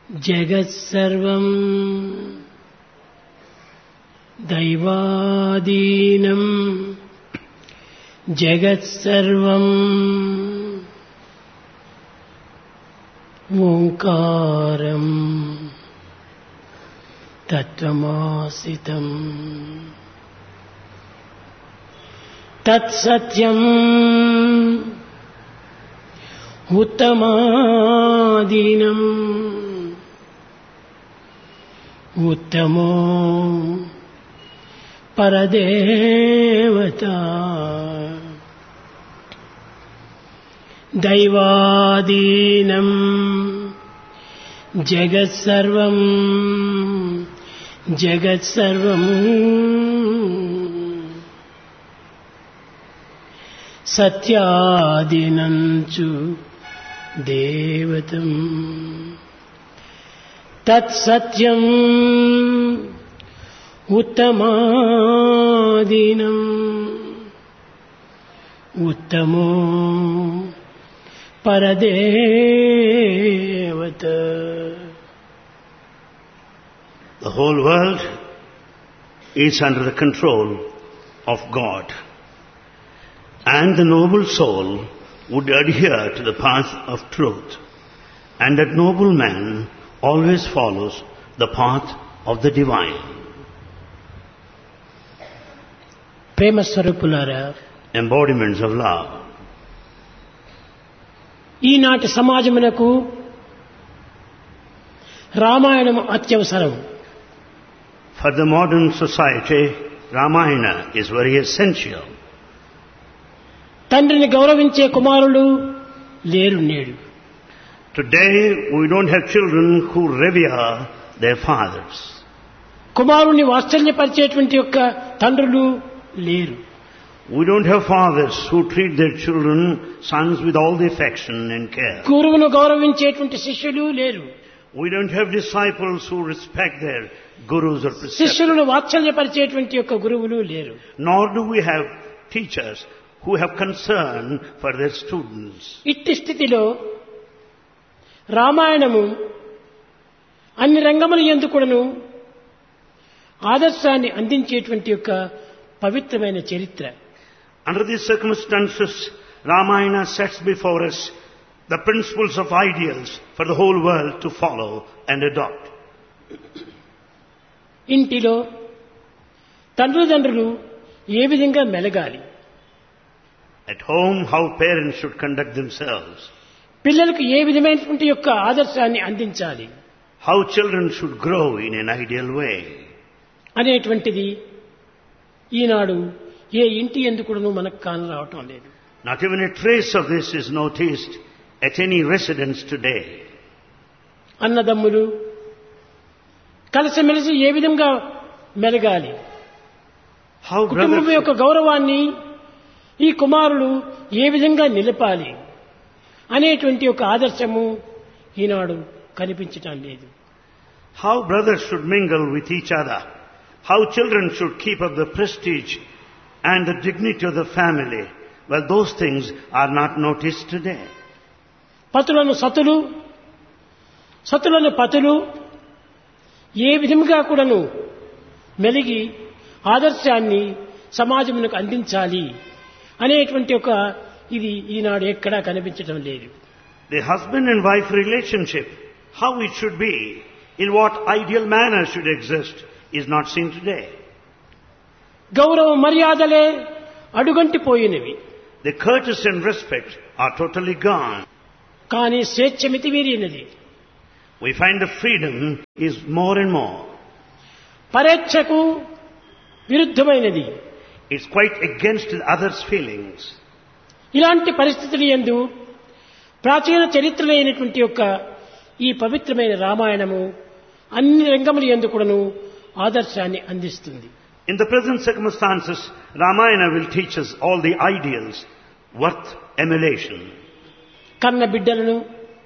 జగత్సర్వం దైవాదీనం జగత్సర్వం ఓంకారం తత్వమాసితం తత్సత్యం ఉత్తమాదీనం ఉత్తమో పరదేవత దైవాదీనం జగత్సర్వం జగత్సర్వం సత్యాదినంచు దేవతం తత్సత్యం ఉత్తమాదీనం ఉత్తమో పరదేవత The whole world is under the control of God. And the noble soul would adhere to the path of truth. And that noble man always follows the path of the divine. ప్రేమ స్వరూపులారా Embodiments of love. ఈనాటి సమాజమునకు రామాయణం అత్యవసరం For the modern society, Ramayana is very essential. తండ్రిని గౌరవించే కుమారులు లేరు నేడు Today, we don't have children who revere their fathers. కుమారుని వాత్సల్యపరిచేటువంటి యొక్క తండ్రులు లేరు We don't have fathers who treat their children, sons, with all the affection and care. గురువును గౌరవించేటువంటి శిష్యులు లేరు We don't have disciples who respect their gurus or preceptors. శిష్యులను వాత్సల్యపరిచేటువంటి యొక్క గురువులు లేరు Nor do we have teachers who have concern for their students. ఇట్టి స్థితిలో రామాయణము అన్ని రంగముల ఎందుకును ఆదర్శాన్ని అందించేటువంటి యొక్క పవిత్రమైన చరిత్ర Under these circumstances, Ramayana sets before us the principles of ideals for the whole world to follow and adopt. ఇంటిలో తండ్రుదండ్రులు ఏ విధంగా మెలగాలి At home, how parents should conduct themselves, పిల్లలకు ఏ విధమైనటువంటి యొక్క ఆదర్శాన్ని అందించాలి how children should grow in an ideal way. అనేటువంటిది ఈనాడు ఏ ఇంటి ఎందుకును మనకు కానరావటం లేదు Not even a trace of this is noticed at any residence today. అన్నదమ్ములు కలిసిమెలిసి ఏ విధంగా మెలగాలి How కుటుంబం brothers, యొక్క గౌరవాన్ని ఈ కుమారులు ఏ విధంగా నిలపాలి అనేటువంటి ఒక ఆదర్శము ఈనాడు కనిపించటం లేదు how brothers should mingle with each other, how children should keep up the prestige and the dignity of the family. Well, those things are not noticed today. పతులను సతులు సతులను పతులు ఏ విధముగా కూడాను మెలిగి ఆదర్శాన్ని సమాజమునకు అందించాలి అనేటువంటి ఒక ఇది ఈనాడు ఎక్కడా కనిపించడం లేదు The husband and wife relationship, how it should be, in what ideal manner should exist, is not seen today. గౌరవ మర్యాదలే అడుగంటిపోయినవి The courtesy and respect are totally gone. కానీ స్వేచ్ఛ మితిమీరినది We find the freedom is more and more. పరేచ్ఛకు విరుద్ధమైనది It's quite against the other's feelings. ఇలాంటి పరిస్థితులు ఎందు ప్రాచీన చరిత్రలైనటువంటి యొక్క ఈ పవిత్రమైన రామాయణము అన్ని రంగముల ఎందు కూడాను ఆదర్శాన్ని అందిస్తుంది In the present circumstances, Ramayana will teach us all the ideals worth emulation. కన్న బిడ్డలను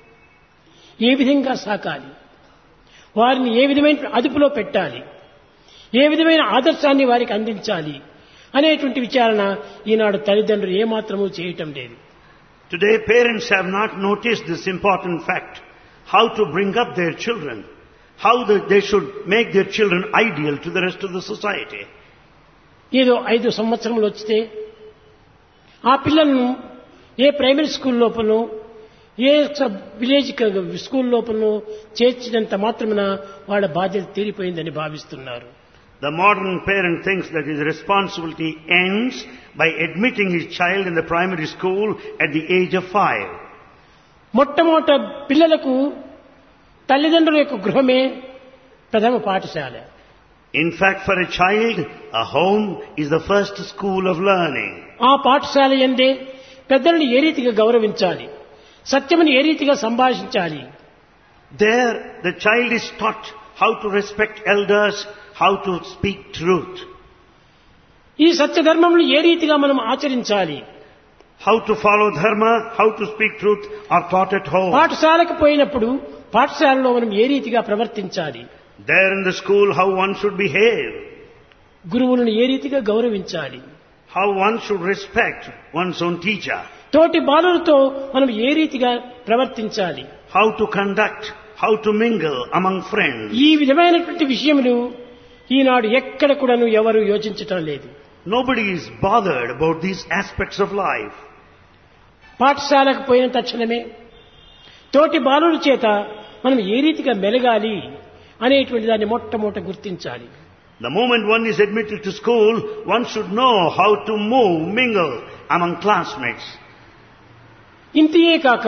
ఏ విధంగా సాకాలి వారిని ఏ విధమైన అదుపులో పెట్టాలి ఏ విధమైన ఆదర్శాన్ని వారికి అందించాలి అనేటువంటి విచారణ ఈనాడు తల్లిదండ్రులు ఏమాత్రము చేయటం లేదు Today, parents have not noticed this important fact how to bring up their children, how the, they should make their children ideal to the rest of the society. ఏదో ఐదు సంవత్సరములు వచ్చితే ఆ పిల్లలను ఏ ప్రైమరీ స్కూల్ లోపలనో ఏ సబ్ విలేజ్ క- స్కూల్ లోపలనో చేర్చినంత మాత్రమున వాళ్ళ బాధ్యత తీరిపోయిందని భావిస్తున్నారు The modern parent thinks that his responsibility ends by admitting his child in the primary school at the age of five. మొట్టమొదట పిల్లలకు తల్లిదండ్రుల యొక్క గృహమే ప్రథమ పాఠశాల In fact, for a child, a home is the first school of learning. ఆ పాఠశాల ఎందే పెద్దలను ఏ రీతిగా గౌరవించాలి సత్యమును ఏ రీతిగా సంభాషించాలి There, the child is taught how to respect elders, how to speak truth, ఈ సత్యధర్మములు ఏ రీతిగా మనం ఆచరించాలి how to follow dharma, how to speak truth are taught at home. పాఠశాలకు పోయినప్పుడు పాఠశాలలో మనం ఏ రీతిగా ప్రవర్తించాలి There in the school, how one should behave, గురువులను ఏ రీతిగా గౌరవించాలి how one should respect one's own teacher, తోటి బాలులతో మనం ఏ రీతిగా ప్రవర్తించాలి how to conduct, how to mingle among friends. ఈ విధమైనటువంటి విషయములు ఈనాడు ఎక్కడ కూడాను ఎవరు యోచించటం లేదు Nobody is bothered about these aspects of life. పాఠశాలకు పోయిన తక్షణమే తోటి బాలుల చేత మనం ఏ రీతిగా మెలగాలి అనేటువంటి దాన్ని మొట్టమొదట గుర్తించాలి The moment one is admitted to school, one should know how to move, mingle among classmates. ఇంతియే కాక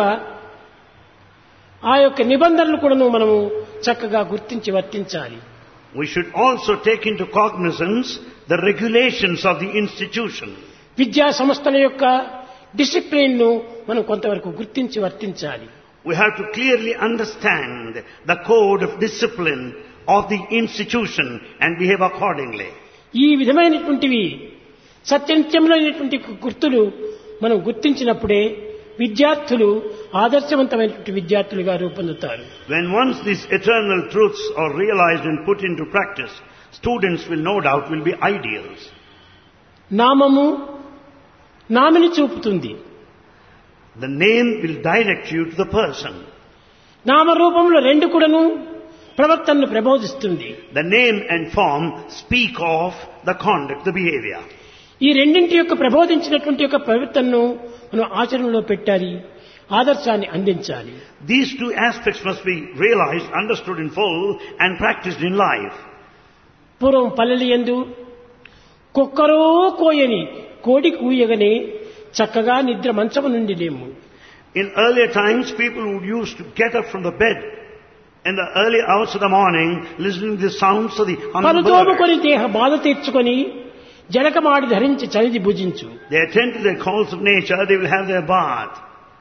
ఆ యొక్క నిబంధనలు కూడాను మనము చక్కగా గుర్తించి వర్తించాలి We should also take into cognizance the regulations of the institution. విద్యా సంస్థల యొక్క డిసిప్లిన్ ను మనం కొంతవరకు గుర్తించి వర్తించాలి We have to clearly understand the code of discipline of the institution and behave accordingly. ఈ విధమైనటువంటివి సత్యనిత్యములైనటువంటి గుర్తులు మనం గుర్తించినప్పుడే విద్యార్థులు ఆదర్శవంతమైనటువంటి విద్యార్థులుగా రూపొందుతారు When once these eternal truths are realized and put into practice, students will no doubt will be ideals. నామము నామిని చూపుతుంది The name will direct you to the person. నామరూపంలో రెండు కూడాను ప్రవర్తనను ప్రబోధిస్తుంది The name and form speak of the conduct, the behavior. ఈ రెండింటి యొక్క ప్రబోధించినటువంటి యొక్క ప్రవర్తనను మనం ఆచరణలో పెట్టాలి ఆదర్శాన్ని అందించాలి These two aspects must be realized, understood in full, and practiced in life. పూర్వం పల్లెలు ఎందు కుక్కరో కోయని కోడి కూయగనే చక్కగా నిద్ర మంచము నుండి లేము In earlier times, people would used to get up from the bed in the early hours of the morning, listening to the sounds of the humming bird. పలుతోముకొని దేహ బాధ తీర్చుకొని జలకమాడి ధరించి చలిది భుజించు They attend to the calls of nature, they will have their bath.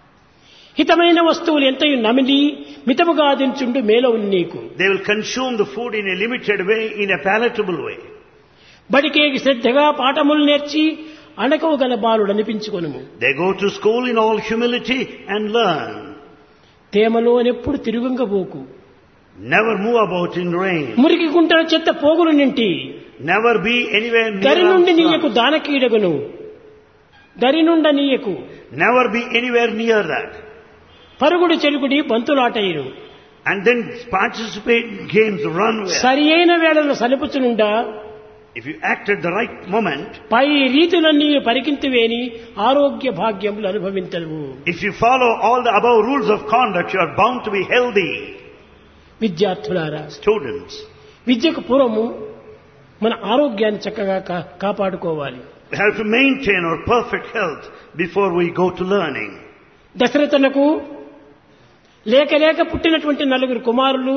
హితమైన వస్తువులు ఎంతయు నమిలి మితముగా దించుండు మేలో నీకు They will consume the food in a limited way, in a palatable way. బడికేకి శ్రద్ధగా పాఠములు నేర్చి అణకవు గల బాలుడు అనిపించుకొనుము They go to school in all humility and learn. తేమలో నెప్పుడు తిరుగుంగబోకు Never move about in rain. మురికి గుంటల చెత్త పోగులు నింటి Never be anywhere దరి near. నుండి slums. నీయకు దానకీడగును దరి నుండ నీయకు Never be anywhere near that. పరుగుడు చెలుగుడి బంతులాటయును And then participate in games, run well. సరి అయిన వేళలో సలుపుచునుండా If you act at the right moment, పై రీతులన్నీ పరికింతువేని ఆరోగ్య భాగ్యములు అనుభవించవు if you follow all the above rules of conduct, you are bound to be healthy. విద్యార్థులారా Students, విద్యకు పూర్వము మన ఆరోగ్యాన్ని చక్కగా కా- కాపాడుకోవాలి we have to maintain our perfect health before we go to learning. దశరథనకు లేక లేక పుట్టినటువంటి నలుగురు కుమారులు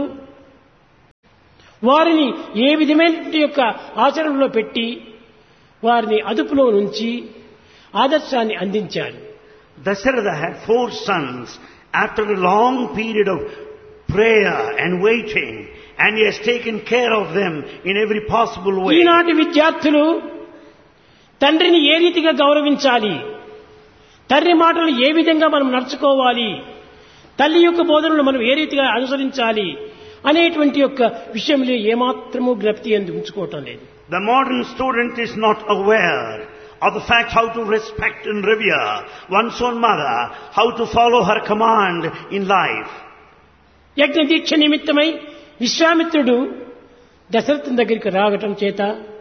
వారిని ఏ విధమైనటువంటి యొక్క ఆచరణలో పెట్టి వారిని అదుపులో నుంచి ఆదర్శాన్ని అందించారు Dasharatha had four sons after a long period of prayer and waiting, and he has taken care of them in every possible way. ఈనాటి విద్యార్థులు తండ్రిని ఏ రీతిగా గౌరవించాలి తండ్రి మాటలు ఏ విధంగా మనం నడుచుకోవాలి తల్లి యొక్క బోధనలు మనం ఏ రీతిగా అనుసరించాలి అనేటువంటి యొక్క విషయంలో ఏమాత్రము జ్ఞప్తి ఎందు ఉంచుకోవటం లేదు The modern student is not aware of the fact how to respect and revere one's own mother, how to follow her command in life. యజ్ఞ దీక్ష నిమిత్తమై విశ్వామిత్రుడు దశరథుని దగ్గరికి రావటం చేత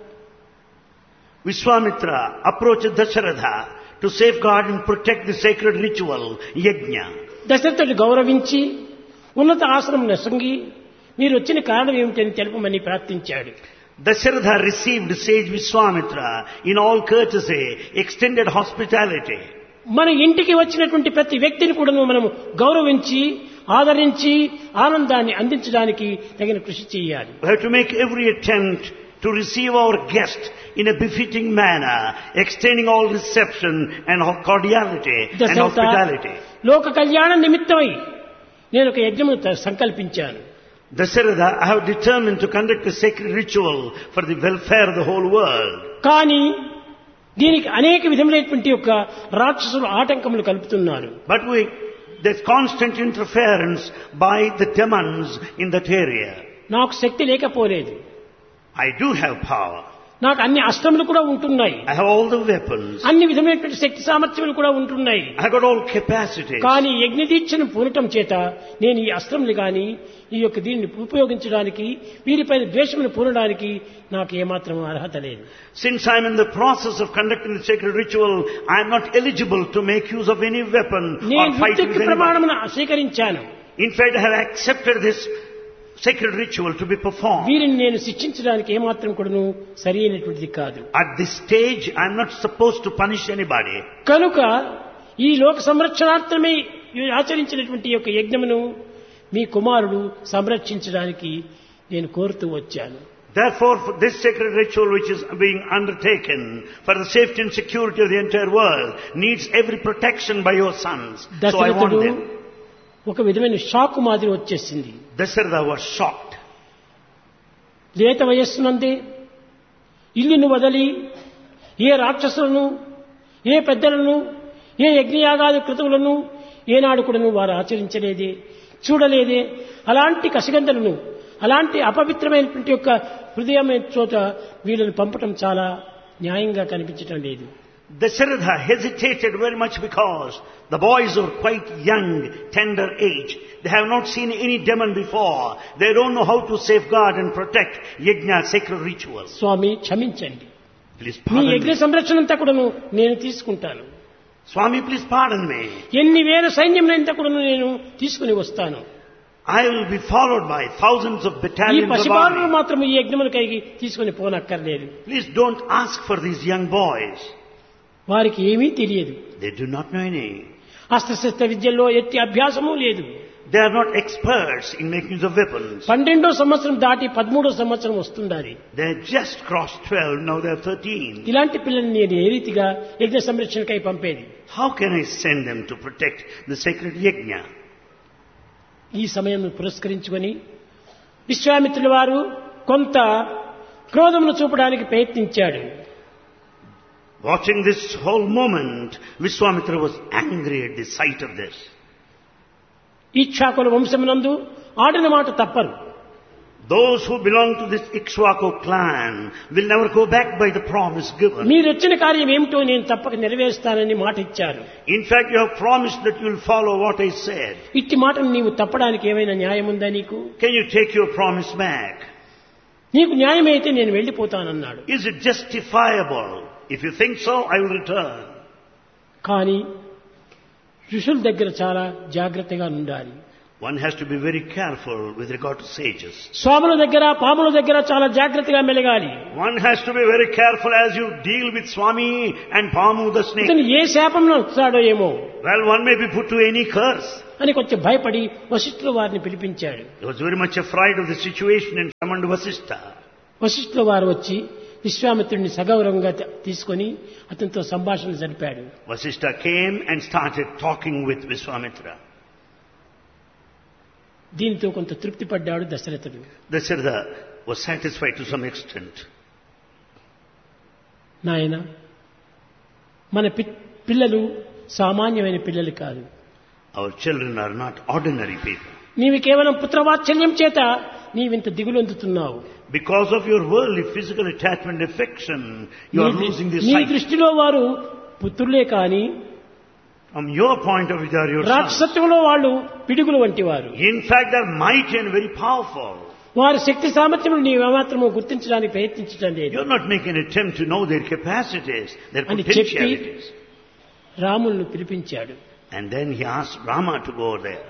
Vishwamitra approached Dasharatha to safeguard and protect the sacred ritual, yajna. దశరథుడు గౌరవించి ఉన్నత ఆశ్రమం నసంగి మీరు వచ్చిన కారణం ఏమిటని తెలుపమని ప్రార్థించాడు Dasharatha received sage Vishwamitra in all courtesy, extended hospitality. మన ఇంటికి వచ్చినటువంటి ప్రతి వ్యక్తిని కూడా మనము గౌరవించి ఆదరించి ఆనందాన్ని అందించడానికి తగిన కృషి చేయాలి We have to make every attempt to receive our guest in a befitting manner, extending all reception and cordiality and Dasharatha hospitality. లోక కళ్యాణ నిమిత్తమై నేను ఒక యజ్ఞము సంకల్పించాను Dasharatha, I have determined to conduct a sacred ritual for the welfare of the whole world. కానీ దీనికి అనేక విధములైనటువంటి యొక్క రాక్షసులు ఆటంకములు కలుపుతున్నారు But we, there's constant interference by the demons in that area. నాకు శక్తి లేకపోలేదు I do have power. నాకు అన్ని అస్త్రములు కూడా ఉంటున్నాయి I have all the weapons. అన్ని విధమైనటువంటి శక్తి సామర్థ్యములు కూడా ఉంటున్నాయి I got all capacities. కానీ యజ్ఞదీక్షను పూనటం చేత నేను ఈ అస్త్రములు గాని ఈ యొక్క దీన్ని ఉపయోగించడానికి వీరిపైన ద్వేషమును పూనడానికి నాకు ఏమాత్రం అర్హత లేదు Since I am in the process of conducting the sacred ritual, I am not eligible to make use of any weapon నేను or fight with వృత్తికి anyone. ప్రమాణమును స్వీకరించాను In fact, I have accepted this sacred ritual to be performed. వీరిని నేను శిక్షించడానికి ఏమాత్రం కూడాను సరి అయినటువంటిది కాదు At this stage, I am not supposed to punish anybody. కనుక ఈ లోక సంరక్షణార్థమే ఈ ఆచరించినటువంటి ఈ యొక్క యజ్ఞమును మీ కుమారుడు సంరక్షించడానికి నేను కోరుతూ వచ్చాను Therefore, for this sacred ritual which is being undertaken for the safety and security of the entire world needs every protection by your sons. So I want దశరథుడు them. ఒక విధమైన షాక్ మాదిరి వచ్చేసింది Dasharatha was shocked. లేత వయస్సునందే ఇల్లును వదలి ఏ రాక్షసులను ఏ పెద్దలను ఏ యజ్ఞయాగాది కృతువులను ఏనాడు కూడాను వారు ఆచరించలేదే చూడలేదే అలాంటి కసిగంధలను అలాంటి అపవిత్రమైనటువంటి యొక్క హృదయమైన చోట వీళ్ళని పంపటం చాలా న్యాయంగా కనిపించటం లేదు Dasharatha hesitated very much because the boys are quite young, tender age. They have not seen any demon before. They don't know how to safeguard and protect yajna, sacred rituals. స్వామి క్షమించండి Please మీ pardon యజ్ఞ me. సంరక్షణ అంతా కూడాను నేను తీసుకుంటాను Swami, please pardon me. ఎన్ని వేల సైన్యములంతా కూడాను నేను తీసుకుని వస్తాను I will be followed by thousands of ఈ battalions of పసిబాలను army. మాత్రం ఈ యజ్ఞములకైకి తీసుకుని పోనక్కర్లేదు Please don't ask for these young boys. వారికి ఏమీ తెలియదు They do not know any. అస్త్రశస్త్ర విద్యల్లో ఎట్టి అభ్యాసము లేదు They are not experts in making use of weapons. పన్నెండో సంవత్సరం దాటి పదమూడో సంవత్సరం వస్తుండాలి They just crossed 12, now they are 13. ఇలాంటి పిల్లల్ని నేను ఏ రీతిగా యజ్ఞ సంరక్షణకై పంపేది How can I send them to protect the sacred yajna? ఈ సమయం పురస్కరించుకొని విశ్వామిత్రుల వారు కొంత క్రోధమును చూపడానికి ప్రయత్నించాడు Watching this whole moment, Vishwamitra was angry at the sight of this. ఈక్షాకుల వంశమునందు ఆడిన మాట తప్పరు Those who belong to this Ikshwaku clan will never go back by the promise given. మీరు వచ్చిన కార్యం ఏమిటో నేను తప్పక నెరవేరుస్తానని మాట ఇచ్చారు In fact, you have promised that you will follow what I said. ఇట్టి మాటను నీవు తప్పడానికి ఏమైనా న్యాయం ఉందా నీకు Can you take your promise back? నీకు న్యాయమైతే నేను వెళ్ళిపోతానన్నాడు Is it justifiable? If you think so, I will return. కానీ ఋషుల దగ్గర చాలా జాగ్రత్తగా ఉండాలి One has to be very careful with regard to sages. స్వాముల దగ్గర పాముల దగ్గర చాలా జాగ్రత్తగా మెలగాలి One has to be very careful as you deal with Swami and Pamu the snake. ఇతను ఏ శాపంలో వస్తాడో ఏమో Well, one may be put to any curse. అని కొంచెం భయపడి వశిష్ఠుల వారిని పిలిపించాడు He was very much afraid of the situation and summoned Vasistha. వశిష్ఠుల వారు వచ్చి విశ్వామిత్రుడిని సగౌరవంగా త- తీసుకొని అతనితో సంభాషణ జరిపాడు Vasistha came and started talking with Vishwamitra. దీనితో కొంత తృప్తి పడ్డాడు దశరథుడు Dasharatha was satisfied to some extent. నాయన మన పి- పిల్లలు సామాన్యమైన పిల్లలు కాదు Our children are not ordinary people. నీవు కేవలం పుత్రవాత్సల్యం చేత నీవింత దిగులొందుతున్నావు Because of your worldly physical attachment affection, you are నీ- losing the నీ sight. దృష్టిలో వారు పుత్రులే కాని From your point of view, they are your sons. రాక్షసత్వంలో వాళ్ళు పిడుగులు వంటి వారు In fact, they are mighty and very powerful. వారి శక్తి సామర్థ్యములు నీవేమాత్రము గుర్తించడానికి ప్రయత్నించడం లేదు You're not making an attempt to know their capacities, their అని చెప్పి potentialities. రాములను పిలిపించాడు And then he asked Rama to go there.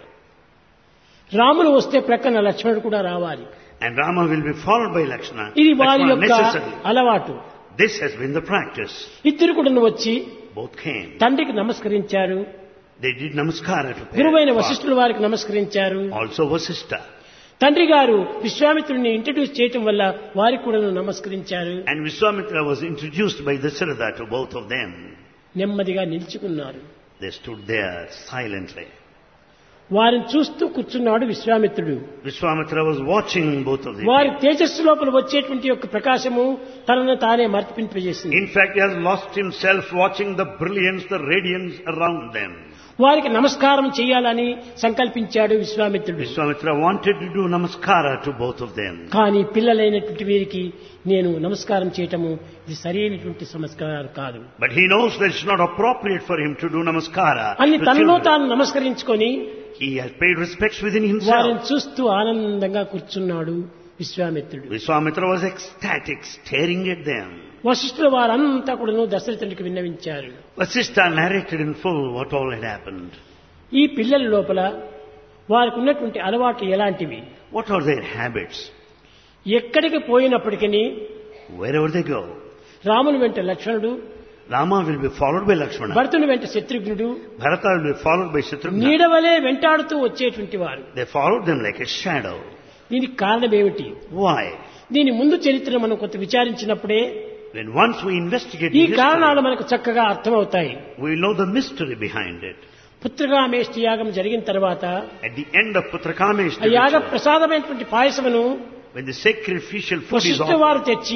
Ramulu వస్తే ప్రక్కన లక్ష్మణుడు కూడా రావాలి And Rama will be followed by Lakshmana. ఇది That's వారి not యొక్క necessary. అలవాటు This has been the practice. ఇద్దరు కూడా వచ్చి Both came. తండ్రికి నమస్కరించారు They did namaskara to గురువైన parents. వశిష్ఠుల వారికి నమస్కరించారు Also Vasista. తండ్రి గారు విశ్వామిత్రుడిని ఇంట్రడ్యూస్ చేయటం వల్ల వారికి కూడా నమస్కరించారు And Vishwamitra was introduced by Dasharatha to both of them. నెమ్మదిగా నిలుచుకున్నారు They stood there silently. వారిని చూస్తూ కూర్చున్నాడు విశ్వామిత్రుడు Vishwamitra was watching both of them. వారి తేజస్సు లోపల వచ్చేటువంటి యొక్క ప్రకాశము తనను తానే మర్తిపింపజేసింది In fact, he has lost himself watching the brilliance, the radiance around them. వారికి నమస్కారం చేయాలని సంకల్పించాడు విశ్వామిత్రుడు Vishwamitra wanted to do namaskara to both of them. కానీ పిల్లలైనటువంటి వీరికి నేను నమస్కారం చేయటము ఇది సరైనటువంటి సంస్కారం కాదు But he knows that it's not appropriate for him to do namaskara. అని to తనలో children. తాను నమస్కరించుకొని He has paid respects within వారిని himself. చూస్తూ ఆనందంగా కూర్చున్నాడు విశ్వామిత్రుడు Vishwamitra was ecstatic, staring at them. వశిష్ఠుల వారంతా కూడాను దశరథునికి విన్నవించారు Vasista narrated in full what all had happened. ఈ పిల్లల లోపల వారికి ఉన్నటువంటి అలవాట్లు ఎలాంటివి What are their habits? ఎక్కడికి పోయినప్పటికీ Wherever they go. రాముని వెంట లక్ష్మణుడు Rama will be followed by Lakshmana. భరతుని వెంట శత్రుఘ్నుడు Bharata will be followed by Shatrugna. నీడవలే వెంటాడుతూ వచ్చేటువంటి వారు They followed them like a shadow. దీనికి కారణం ఏమిటి Why? దీని ముందు చరిత్ర మనం కొంత విచారించినప్పుడే When once we investigate ఈ the కారణాలు history, మనకు చక్కగా అర్థమవుతాయి we will know the mystery behind it. పుత్రగామేష్టి యాగం జరిగిన తర్వాత At the end of Putrakamesh, ఆ యాగ ప్రసాదమైనటువంటి పాయసమును when the sacrificial food is Vashishtha offered, వారు తెచ్చి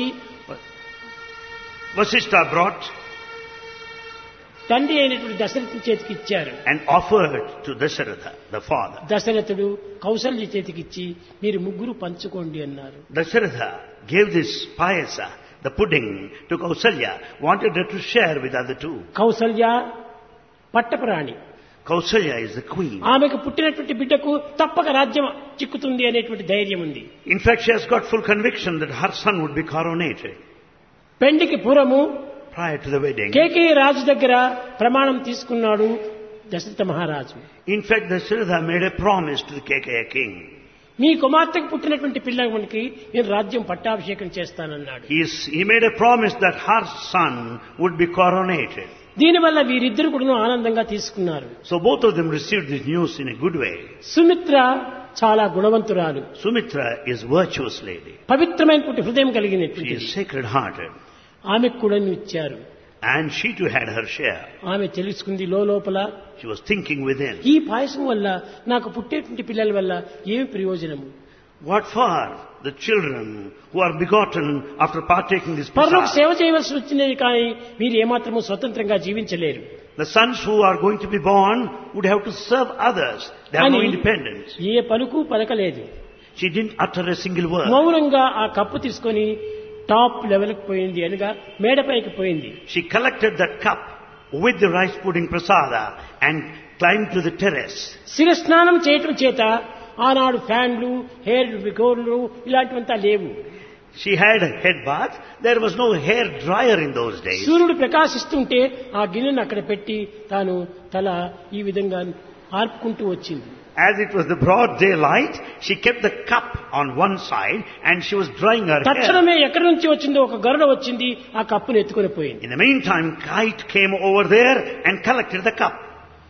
Vasista brought తండ్రి అయినటువంటి దశరథుని చేతికి ఇచ్చారు and offered to Dasharatha, the father. దశరథుడు కౌసల్య చేతికి ఇచ్చి మీరు ముగ్గురు పంచుకోండి అన్నారు Dasharatha gave this payasa, the pudding, to Kausalya, wanted her to share with other two. Kaushalya పట్టపురాణి Kausalya is the queen. ఆమెకు పుట్టినటువంటి బిడ్డకు తప్పక రాజ్యం చిక్కుతుంది అనేటువంటి ధైర్యం ఉంది In fact, she has got full conviction that her son would be coronated పెండికి పూర్వము prior to the wedding. కేకే రాజు దగ్గర ప్రమాణం తీసుకున్నాడు దశరథ మహారాజు In fact, Dasharatha made a promise to the Kekaya king. మీ కుమార్తెకు పుట్టినటువంటి పిల్లవానికి నేను రాజ్యం పట్టాభిషేకం చేస్తానన్నాడు He, is, he made a promise that her son would be coronated. దీనివల్ల వీరిద్దరు కూడా ఆనందంగా తీసుకున్నారు So both of them received this news in a good way. Sumitra చాలా గుణవంతురాలు Sumitra is virtuous lady. పవిత్రమైనటువంటి హృదయం She కలిగినటువంటి is sacred hearted. ఆమెకు కూడా ఇచ్చారు And she too had her share. ఆమె తెలుసుకుంది లోపల She was thinking within. ఈ పాయసం వల్ల నాకు పుట్టేటువంటి పిల్లల వల్ల ఏమి ప్రయోజనము What for the children who are begotten after partaking this పరులకు prasad? సేవ చేయవలసి వచ్చినది కానీ మీరు ఏమాత్రము స్వతంత్రంగా జీవించలేరు The sons who are going to be born would have to serve others. They have no అని independence. ఏ పలుకు పలకలేదు She didn't utter a single word. మౌనంగా ఆ కప్పు తీసుకొని టాప్ లెవెల్కి పోయింది అనగా మేడపైకి పోయింది She collected that cup with the rice pudding prasada and climbed to the terrace. శిరస్నానం చేయటం చేత ఆనాడు ఫ్యాన్లు హెయిర్ గోర్లు ఇలాంటివంతా లేవు She had a head bath. There was no hair dryer in those days. సూర్యుడు ప్రకాశిస్తుంటే ఆ గిన్నెను అక్కడ పెట్టి తాను తల ఈ విధంగా ఆర్పుకుంటూ వచ్చింది As it was the broad daylight, she kept the cup on one side and she was drying her hair. తక్షణమే ఎక్కడి నుంచి వచ్చిందో ఒక గరుడ వచ్చింది ఆ కప్పును ఎత్తుకొని పోయింది In the meantime, kite came over there and collected the cup.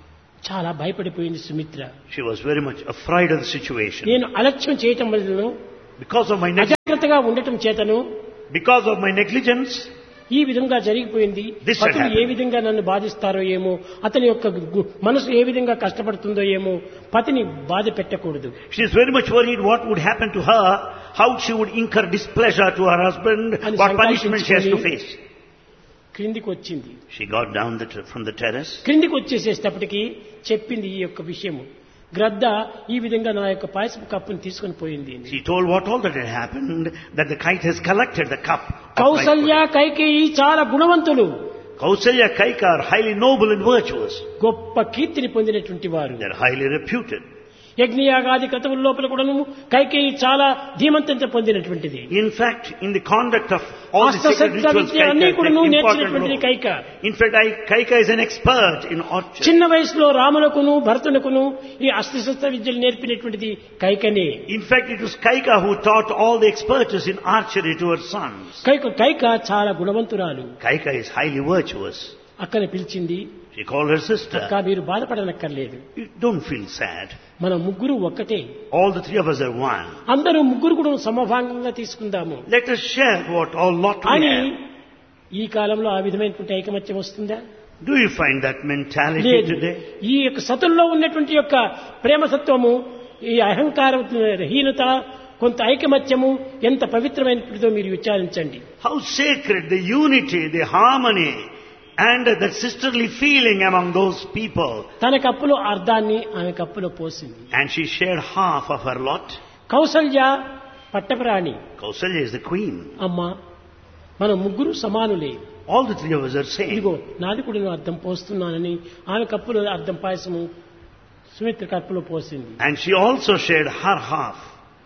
చాలా భయపడిపోయింది Sumitra She was very much afraid of the situation. నేను అలక్ష్యం చేయటం వలన Because of my neg- అజాగ్రత్తగా ఉండటం చేతను because of my negligence, ఈ విధంగా జరిగిపోయింది This had పతులు ఏ happened. విధంగా నన్ను బాధిస్తారో ఏమో అతని యొక్క గు- మనసు ఏ విధంగా కష్టపడుతుందో ఏమో పతిని బాధ పెట్టకూడదు she is very much worried what would happen to her, how she would incur displeasure to her husband, అని what punishment she has to సంకల్పించుకొని face. క్రిందికి వచ్చింది She got down the t- from the terrace. క్రిందికి వచ్చేసేటప్పటికి చెప్పింది ఈ యొక్క విషయము గ్రద్ద ఈ విధంగా నా యొక్క పాయసపు కప్పుని తీసుకొని పోయింది అని. She told what all that had happened, that the kite has collected the cup. of rice Kaushalya Kaikeyi చాలా గుణవంతులు pudding. Kausalya, Kaika are highly noble and virtuous. గొప్ప కీర్తిని పొందినటువంటి వారు They're highly reputed. యజ్ఞయాగాది క్రతువుల లోపల కూడాను కైకేయి చాలా ధీమంతంతో పొందినటువంటిది In fact, in the conduct of all the sacred అస్త్రశస్త్ర rituals, విద్య అన్ని Kaika కూడాను takes important నేర్చినటువంటిది role. Kaika In fact, I, Kaika is an expert in archery. చిన్న వయసులో రాములకును భరతునకును ఈ అస్త్రశస్త్ర విద్యలు నేర్పినటువంటిది కైకనే In fact, it was Kaika who taught all the expertise in archery to her sons. Kaika Kaika చాలా గుణవంతురాలు Kaika is highly virtuous. అక్కని పిలిచింది She called her sister. అక్క మీరు బాధపడనక్కర్లేదు You don't feel sad. మన ముగ్గురు ఒక్కటే All the three of us are one. అందరూ ముగ్గురు కూడా సమభాగంగా తీసుకుందాము Let us share what all lot we అని have. ఈ కాలంలో ఆ విధమైనటువంటి ఐకమత్యం వస్తుందా Do you find that mentality లేదు today? ఈ యొక్క సతుల్లో ఉన్నటువంటి యొక్క ప్రేమసత్వము ఈ అహంకార హీనత కొంత ఐకమత్యము ఎంత పవిత్రమైనటువంటిదో మీరు విచారించండి How sacred the unity, the harmony, and the sisterly feeling among those people. తన కప్పులో అర్ధాన్ని ఆమె కప్పులో పోసింది And she shared half of her lot. Kaushalya పట్టప్రాణి Kausalya is the queen. అమ్మ మన ముగ్గురు సమానులే All the three of us are same. ఇదిగో నాది కూడా నేను అర్థం పోస్తున్నానని ఆమె కప్పులో అర్థం పాయసము సుమిత్ర కప్పులో పోసింది And she also shared her half.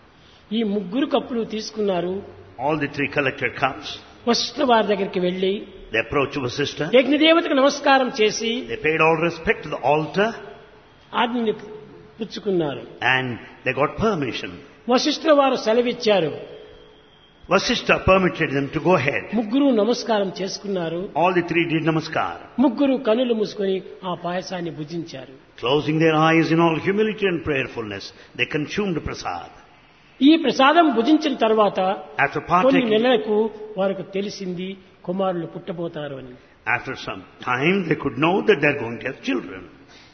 ఈ ముగ్గురు కప్పులు తీసుకున్నారు All the three collected cups. Vashishtha వారి దగ్గరికి వెళ్లి They approached her sister. యజ్ఞదేవతకు నమస్కారం చేసి They paid all respect to the altar ఆజ్ఞని పుచ్చుకున్నారు and they got permission. Vashishtha వారు సెలవిచ్చారు Vasishtha permitted them to go ahead. ముగ్గురు నమస్కారం చేసుకున్నారు All the three did namaskar. ముగ్గురు కనులు మూసుకొని ఆ పాయసాన్ని భుజించారు Closing their eyes in all humility and prayerfulness, they consumed prasad. ఈ ప్రసాదం భుజించిన తర్వాత After కొన్ని partaking, నెలలకు వారికి తెలిసింది కుమారులు పుట్టబోతారు అని after some time, they could know that they're going to have children.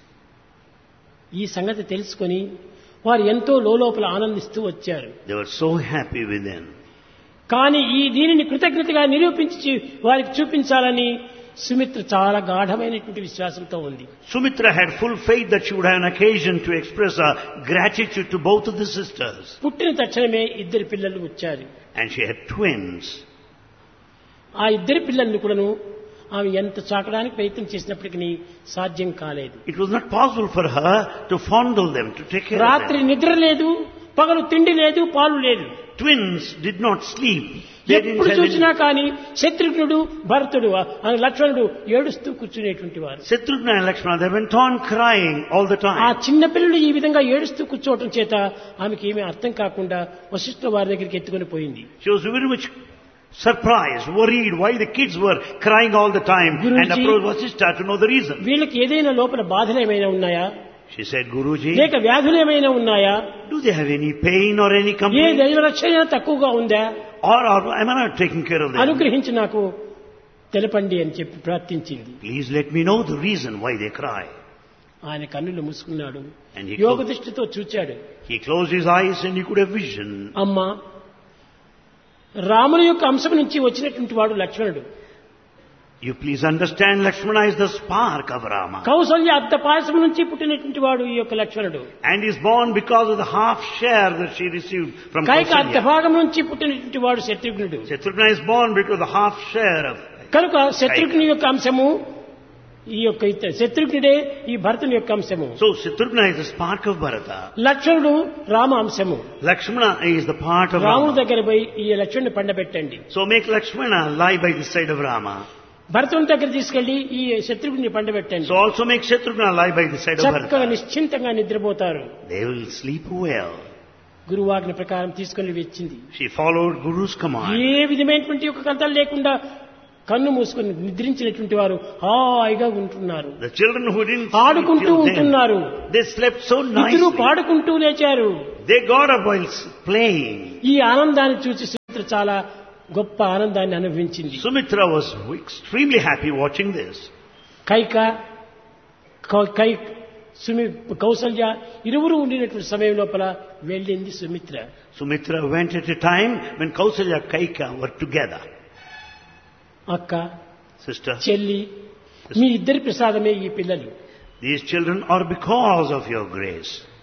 ఈ సంగతి తెలుసుకొని వారు ఎంతో లోపల ఆనందిస్తూ వచ్చారు They were so happy within. కానీ ఈ దీనిని కృతజ్ఞతగా నిరూపించి వారికి చూపించాలని సుమిత్ర చాలా గాఢమైనటువంటి విశ్వాసంతో ఉంది Sumitra had full faith that she would have an occasion to express her gratitude to both of the sisters. పుట్టిన తక్షణమే ఇద్దరు పిల్లలు వచ్చారు And she had twins. ఆ ఇద్దరి పిల్లల్ని కూడాను ఆమె ఎంత చాకడానికి ప్రయత్నం చేసినప్పటికీ సాధ్యం కాలేదు It was not possible for her to fondle them, to take care of రాత్రి them. నిద్ర లేదు పగలు తిండి లేదు పాలు లేదు Twins did not sleep. They didn't ఎప్పుడు have చూసినా any... కానీ శత్రుఘ్నుడు భరతుడు ఆ లక్ష్మణుడు ఏడుస్తూ కూర్చునేటువంటి వారు Shatrugna and Lakshmana, they went on crying all the ఆ time. చిన్న పిల్లలు ఈ విధంగా ఏడుస్తూ కూర్చోవటం చేత ఆమెకి ఏమీ అర్థం కాకుండా వశిష్ఠ వారి దగ్గరికి ఎత్తుకొని పోయింది She was very much surprised, worried why the kids were crying all the time and Guruji- approached Vasishtha to know the reason. వీళ్ళకి ఏదైనా లోపల బాధలు ఏమైనా ఉన్నాయా She said, Guruji, లేక వ్యాధులు ఏమైనా ఉన్నాయా do they have any pain or any A complaint? దైవ రక్షణ తక్కువగా ఉందా Or, or am I not taking care of them? అనుగ్రహించి నాకు తెలపండి అని చెప్పి ప్రార్థించింది Please let me know the reason why they cry. ఆయన కన్నులు మూసుకున్నాడు And he యోగ closed, దృష్టితో చూచాడు he closed his eyes and he could have vision. అమ్మ రాముని యొక్క అంశం నుంచి వచ్చినటువంటి వాడు లక్ష్మణుడు You please understand Lakshmana is the spark of Rama. Kaushalya అర్ధ పాయసం నుంచి పుట్టినటువంటి వాడు ఈ యొక్క లక్ష్మణుడు And is born because of the half share that she received from Kaika అర్ధ Kausalya. భాగం నుంచి పుట్టినటువంటి వాడు శత్రుఘ్నుడు Shatrugna is born because of the half share of కనుక శత్రుఘ్ని యొక్క అంశము ఈ యొక్క ఇత- శత్రుఘ్నుడే ఈ భరతుని యొక్క అంశము So Shatrugna is the spark of Bharata. లక్ష్మణుడు రామ అంశము Lakshmana is the part of రాముడి Rama. దగ్గర పోయి ఈ లక్ష్మణుని పండబెట్టండి So make Lakshmana lie by the side of Rama. భరతుని దగ్గర తీసుకెళ్లి ఈ శత్రుఘ్ని పండబెట్టండి So also make Shatrugna lie by the side of చక్కగా Bharata. నిశ్చింతంగా నిద్రపోతారు They will sleep well. గురువాజ్ఞ ప్రకారం తీసుకొని వచ్చింది She followed Guru's command. ఏ విధమైనటువంటి ఒక కథలు లేకుండా కన్ను మూసుకొని నిద్రించినటువంటి వారు హాయిగా ఉంటున్నారు The children who didn't sleep ఆడుకుంటూ till then, ఉంటున్నారు they slept so ఇద్దరు nicely. పాడుకుంటూ లేచారు They got up while s- playing. ఈ ఆనందాన్ని చూసి సుమిత్ర చాలా గొప్ప ఆనందాన్ని అనుభవించింది Sumitra was extremely happy watching this. కైక కౌ- కై సుమి కౌసల్య ఇరువురు ఉండినటువంటి సమయం లోపల వెళ్ళింది Sumitra Sumitra went at a time when Kausalya Kaika were together. అక్క Sister, చెల్లి మీ ఇద్దరి ప్రసాదమే ఈ పిల్లలు these children are because of your grace.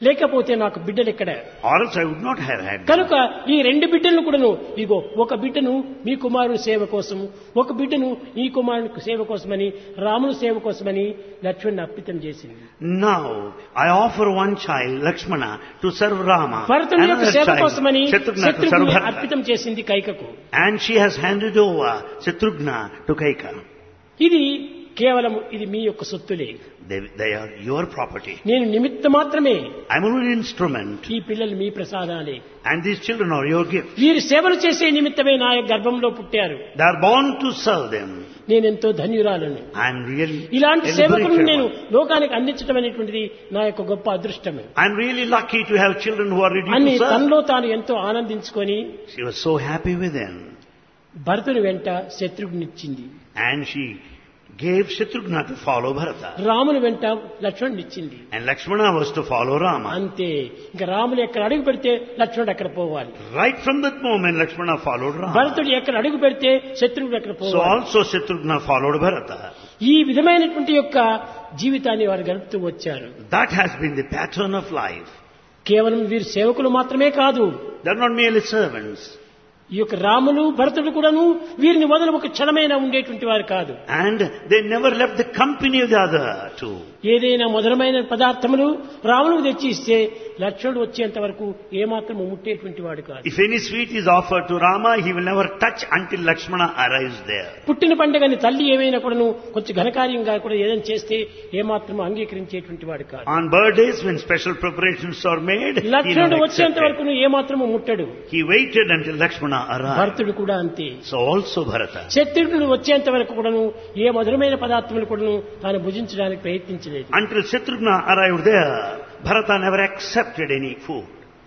లేకపోతే నాకు బిడ్డలు ఎక్కడ or else I would not have had them. కనుక ఈ రెండు బిడ్డలను కూడాను ఇగో ఒక బిడ్డను మీ కుమారుని సేవ కోసము ఒక బిడ్డను ఈ కుమారుని సేవ కోసమని రాముని సేవ కోసమని లక్ష్మణ్ని అర్పితం చేసింది Now, I offer one child, Lakshmana, to serve Rama, భరతుని యొక్క another సేవ child, కోసమని Shatrugna, to serve శత్రుఘ్ని Bharata. అర్పితం చేసింది కైకకు And she has handed over Shatrugna to Kaika. ఇది కేవలం ఇది మీ యొక్క సొత్తులే They, they are your property. నేను నిమిత్త మాత్రమే I'm only an instrument, ఈ పిల్లలు మీ ప్రసాదాలే and these children are your gift. వీరు సేవలు చేసే నిమిత్తమే నా యొక్క గర్భంలో పుట్టారు They are born to serve them. నేనెంతో ధన్యురాలను I'm really ఇలాంటి a సేవకులను liberated నేను one. లోకానికి అందించడం అనేటువంటిది నా యొక్క గొప్ప అదృష్టమే I'm really lucky to have children who are ready అని to serve. తనలో తాను ఎంతో ఆనందించుకొని She was so happy with them. భరతుని వెంట శత్రుఘ్నిచ్చింది And she gave Shatrugna to follow Bharata. రాముని వెంట లక్ష్మణునిచ్చింది And Lakshmana was to follow Rama. అంతే ఇంకా రాములు ఎక్కడ అడుగు పెడితే లక్ష్మణుడు ఎక్కడ పోవాలి Right from that moment, Lakshmana followed Rama. భరతుడు ఎక్కడ అడుగు పెడితే శత్రువుడు ఎక్కడ So పోవాలి also Shatrugna followed Bharata. ఈ విధమైనటువంటి యొక్క జీవితాన్ని వారు గడుపుతూ వచ్చారు That has been the pattern of life. కేవలం వీరు సేవకులు మాత్రమే కాదు They're not merely servants. ఈ యొక్క రాములు భరతుడు కూడాను వీరిని వదల ఒక క్షణమైనా ఉండేటువంటి వారు కాదు And they never left the company of the other two. ఏదైనా మధురమైన పదార్థములు రాములకు తెచ్చి ఇస్తే లక్ష్మణుడు వచ్చేంత వరకు ఏమాత్రం ముట్టేటువంటి వాడు కాదు If any sweet is offered to Rama, he will never touch until Lakshmana arrives there. పుట్టిన పండుగని తల్లి ఏమైనా కూడాను కొంచెం ఘనకార్యంగా కూడా ఏదైనా చేస్తే ఏమాత్రం అంగీకరించేటువంటి వాడు కాదు On birthdays, when special preparations are made, he లక్ష్మణుడు never వచ్చేంత accepted. వరకు ఏమాత్రము ముట్టడు He waited until Lakshmana arrived. భరతుడు కూడా అంతే So also Bharata. శత్రుఘ్నుడు వచ్చేంత వరకు కూడాను ఏ మధురమైన పదార్థములు కూడాను తాను భుజించడానికి ప్రయత్నించలేదు Until Shatrugna arrived there, Bharata never accepted any food.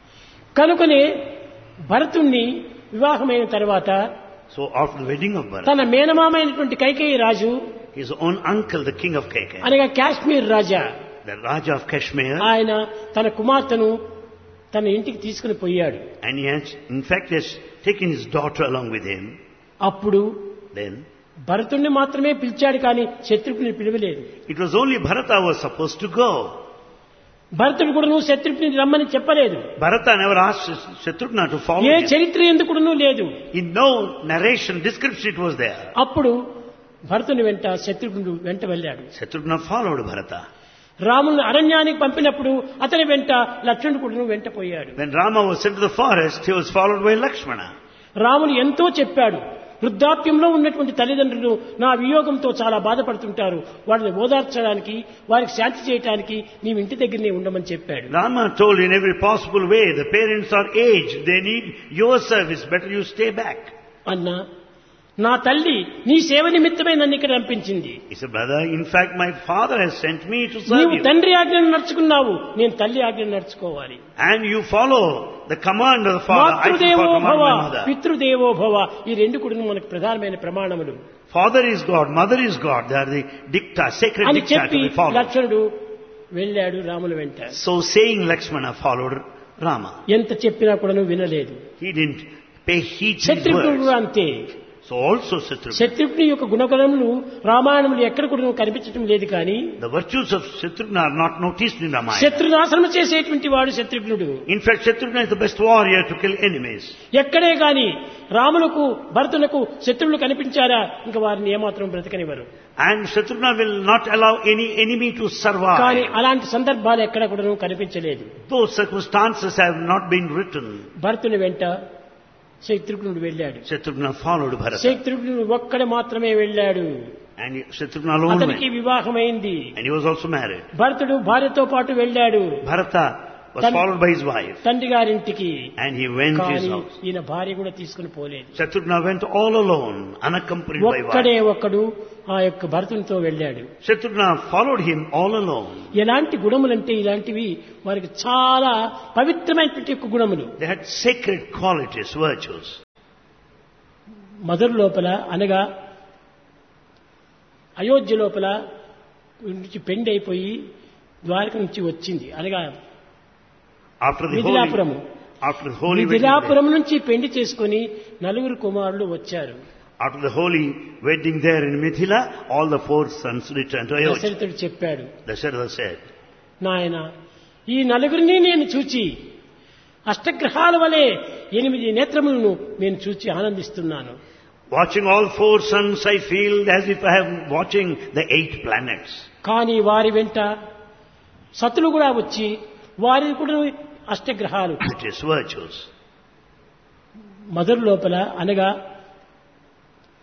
కనుకనే భరతుణ్ణి వివాహమైన తర్వాత So after the wedding of Bharata, తన మేనమామైనటువంటి కైకేయి రాజు his own uncle, the king of Keke, అనగా కాశ్మీర్ రాజా the Raja of Kashmir, ఆయన తన కుమార్తెను తన ఇంటికి తీసుకుని పోయాడు and he has, in fact, has taken his daughter along with him. అప్పుడు Then భరతుణ్ణి మాత్రమే పిలిచాడు కానీ శత్రుఘ్ని పిలవలేదు it was only Bharata was supposed to go. భరతుడు కూడా నువ్వు శత్రుఘ్ని రమ్మని చెప్పలేదు Bharata never asked Shatrugna to follow A him. చరిత్ర ఎందుకును లేదు In no narration, description it was there. అప్పుడు భరతుని వెంట శత్రుఘ్నుడు వెంట వెళ్ళాడు Shatrugna followed Bharata. రాముని అరణ్యానికి పంపినప్పుడు అతని వెంట లక్ష్మణుడు కూడా వెంట పోయాడు When Rama was sent to the forest, he was followed by Lakshmana. రాముడు ఎంతో చెప్పాడు వృద్ధాప్యంలో ఉన్నటువంటి తల్లిదండ్రులు నా వియోగంతో చాలా బాధపడుతుంటారు వారిని ఓదార్చడానికి వారికి శాంతి చేయడానికి నీవు ఇంటి దగ్గరనే ఉండమని చెప్పాడు Rama told in every possible way, the parents are aged, they need your service, better you stay back. అన్నా నా తల్లి నీ సేవ నిమిత్తమే నన్ను ఇక్కడ పంపించింది He said, brother, in fact my father has sent me to serve నీవు you. తండ్రి ఆజ్ఞను నడుచుకున్నావు నేను తల్లి ఆజ్ఞను నడుచుకోవాలి And you follow the command of the father, I should Matrudevo follow command భవ of my mother. పితృదేవో భవ ఈ రెండు కూడా మనకు ప్రధానమైన ప్రమాణములు Father is God, mother is God, they are the dicta, sacred అని dicta చెప్పి to be followed. లక్ష్మణుడు వెళ్ళాడు రాముల వెంట So saying Lakshmana followed Rama. ఎంత చెప్పినా కూడా వినలేదు He didn't pay heed to his శత్రుఘ్నుడు words. కూడా అంతే So also Shatrugna. శత్రుఘ్ని యొక్క గుణగణములు రామాయణములు ఎక్కడ కూడా కనిపించడం లేదు కానీ The virtues of Shatrugna are not noticed in Ramayana. శత్రునాశనం చేసేటువంటి వాడు శత్రుఘ్నుడు In fact, Shatrugna is the best warrior to kill enemies. ఎక్కడే గాని రాములకు భరతులకు శత్రువులు కనిపించారా ఇంకా వారిని ఏమాత్రం బ్రతకనివ్వరు And Shatrugna will not allow any enemy to కానీ survive. అలాంటి సందర్భాలు ఎక్కడ కూడా కనిపించలేదు Those circumstances have not been written. భరతుని వెంట శత్రుఘ్నుడు వెళ్ళాడు Shatrugna followed Bharata. శత్రుఘ్నుడు ఒక్కడే మాత్రమే వెళ్ళాడు And Shatrugna alone అతనికి went. వివాహమైంది And he was also married. భరతుడు భార్యతో పాటు వెళ్ళాడు Bharata was Tan- followed by his wife. తండ్రి గారింటికి And he went to his కానీ house. ఈయన భార్య కూడా తీసుకుని పోలేదు Shatrugna went all alone, unaccompanied by ఒక్కడే wife. ఒక్కడు ఆ యొక్క భరతునితో వెళ్ళాడు Shatrugna followed him all alone. ఎలాంటి గుణములంటే ఇలాంటివి వారికి చాలా పవిత్రమైనటువంటి యొక్క గుణములు They had sacred qualities, virtues. మధుర లోపల అనగా అయోధ్య లోపల నుంచి పెండి అయిపోయి ద్వారక నుంచి వచ్చింది అనగా After the holy, మిథిలాపురము after the holy wedding day, Mithilapuram నుంచి పెండి చేసుకొని నలుగురు కుమారులు వచ్చారు after the holy wedding there in Mithila, all the four sons returned to Ayodhya. దశరథుడు చెప్పాడు Dasharatha said, నాయన ఈ నలుగురిని నేను చూచి అష్టగ్రహాల వలె ఎనిమిది నేత్రములను నేను చూచి ఆనందిస్తున్నాను Watching all four suns, I feel as if I am watching the eight planets. కానీ వారి వెంట సతులు కూడా వచ్చి వారి కూడా అష్టగ్రహాలు It is virtues. మధుర లోపల అనగా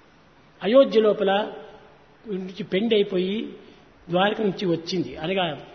అయోధ్య లోపల నుంచి పెండి అయిపోయి ద్వారక నుంచి వచ్చింది అనగా